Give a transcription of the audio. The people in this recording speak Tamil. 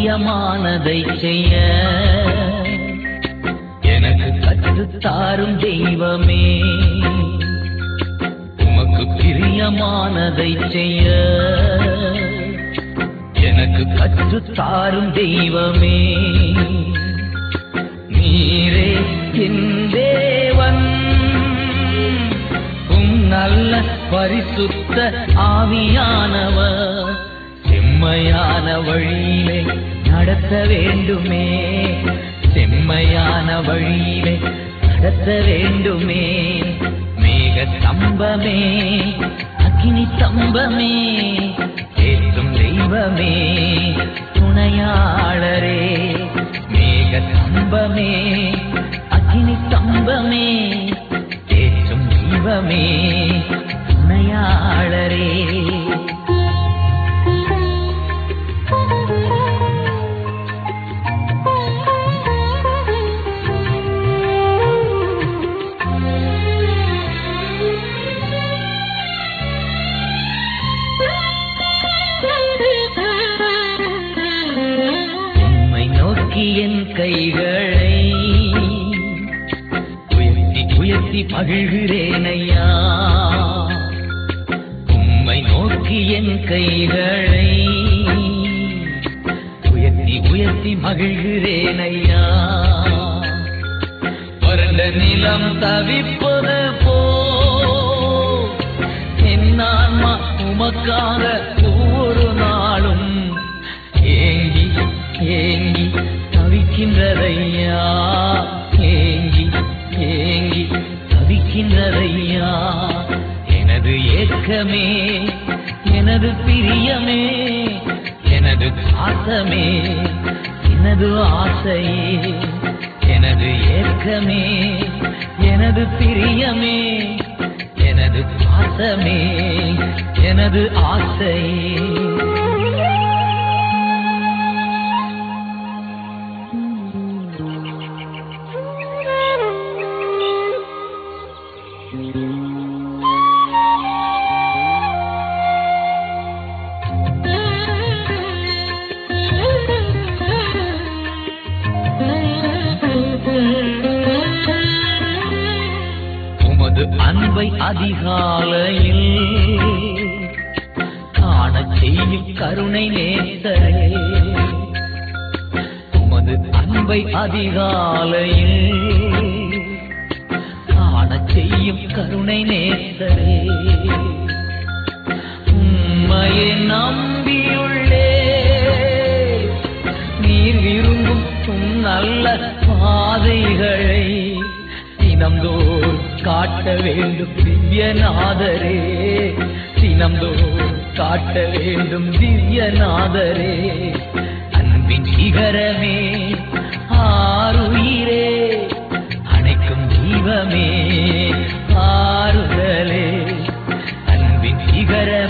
பிரியமானதை செய்ய எனக்கு கற்றுத் தாரும் தெய்வமே உமக்கு பிரியமானதை செய்ய எனக்கு கற்றுத் தாரும் தெய்வமே நீரே என் தேவன் உம் நல்ல பரிசுத்த ஆவியானவர் செம்மையான வழியிலே நடத்த வேண்டுமே செம்மையான வழியிலே நடத்த வேண்டுமே மேக தம்பமே அக்கினி தம்பமே ஏற்றும் தெய்வமே துணையாளரே மேக தம்பமே அக்கினி தம்பமே ஏற்றும் தெய்வமே துணையாளரே உம்மை நோக்கி என் கைகளை உயர்த்தி உயர்த்தி மகிழ்கிறேன் ஐயா உம்மை நோக்கி என் கைகளை உயர்த்தி உயர்த்தி மகிழ்கிறேன் ஐயா வறண்ட நிலம் தவிப்பது போ என் ஆன்மா உமக்காக ஒவ்வொரு நாளும் ஏங்கி ஏங்கி தவிக்கின்றதையா ஏங்கி ஏங்கி தவிக்கின்றதையா எனது ஏக்கமே எனது பிரியமே எனது பாசமே எனது ஆசையே எனது ஏக்கமே எனது பிரியமே எனது பாசமே எனது ஆசையே உமது அன்பை அதிகாலையில் காணச் செய்யும் கருணை நேசரே உமது அன்பை அதிகாலையில் காணச் செய்யும் கருணை நேசரே உம்மையை நம்பியுள்ளே நீர் விரும்பும் உம் நல்ல பாதைகளை தினம்தோறும் காட்ட வேண்டும் திவ்யநாதரே தினம்தோறும் காட்ட வேண்டும் திவ்யநாதரே அன்பின் சிகரமே ஆறுயிரே அணைக்கும் தீபமே ஆறுதலே அன்பின் சிகரமே